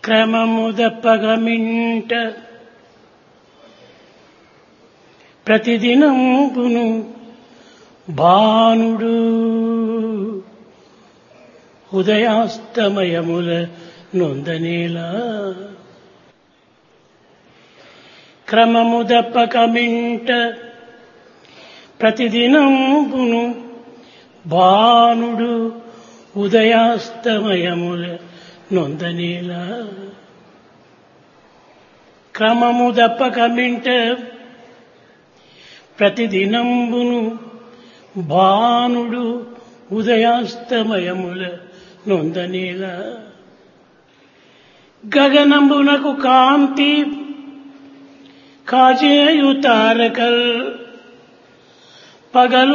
క్రమము దప్పగమింట ప్రతిదినంపును భానుడు ఉదయాస్తమయముల నొందనేలా క్రమము దప్పకమింట ప్రతిదినంపును భానుడు ఉదయాస్తమయముల నొందనేలా క్రమము దప్పకమింట ప్రతిదినంబును భానుడు ఉదయాస్తమయముల నొందనేలా గగనంబునకు కాంతి కాజేయు తారకల్ పగలు